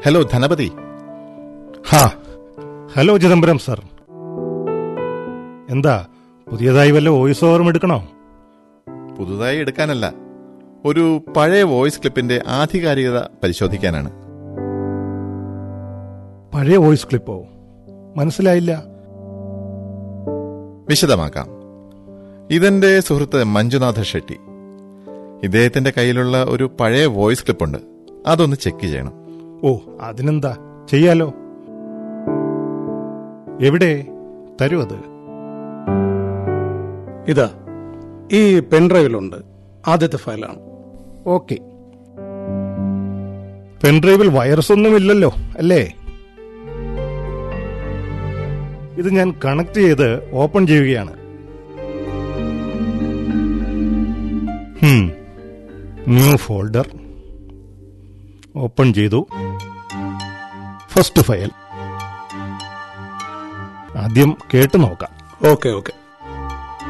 Hello ധനപതി ഹാ hello Chidambaram sir എന്താ പുതിയതായി വല്ല വോയിസ് ഓവറും എടുക്കണോ പുതുതായി എടുക്കാനല്ല ഒരു പഴയ വോയിസ് ക്ലിപ്പിന്റെ ആധികാരികത പരിശോധിക്കാനാണ് പഴയ വോയിസ് ക്ലിപ്പോ മനസ്സിലായില്ല വിശദമാക്കാം ഇതെന്റെ സുഹൃത്ത് മഞ്ജുനാഥ ഷെട്ടി ഇദ്ദേഹത്തിന്റെ കയ്യിലുള്ള ഒരു പഴയ വോയിസ് ക്ലിപ്പുണ്ട് അതൊന്ന് ചെക്ക് ചെയ്യണം ഓ അതിനെന്താ ചെയ്യാലോ എവിടെ തരൂ അത് ഇതാ ഈ പെൻഡ്രൈവിലുണ്ട് ആദ്യത്തെ ഫയലാണ് ഓക്കെ പെൻഡ്രൈവിൽ വൈറസ് ഒന്നും ഇല്ലല്ലോ അല്ലേ ഇത് ഞാൻ കണക്ട് ചെയ്ത് ഓപ്പൺ ചെയ്യുകയാണ് ഹും. ന്യൂ ഫോൾഡർ ഓപ്പൺ ചെയ്തു ഫസ്റ്റ് ഫയൽ ആദ്യം കേട്ടു നോക്കാം ഓക്കെ ഓക്കെ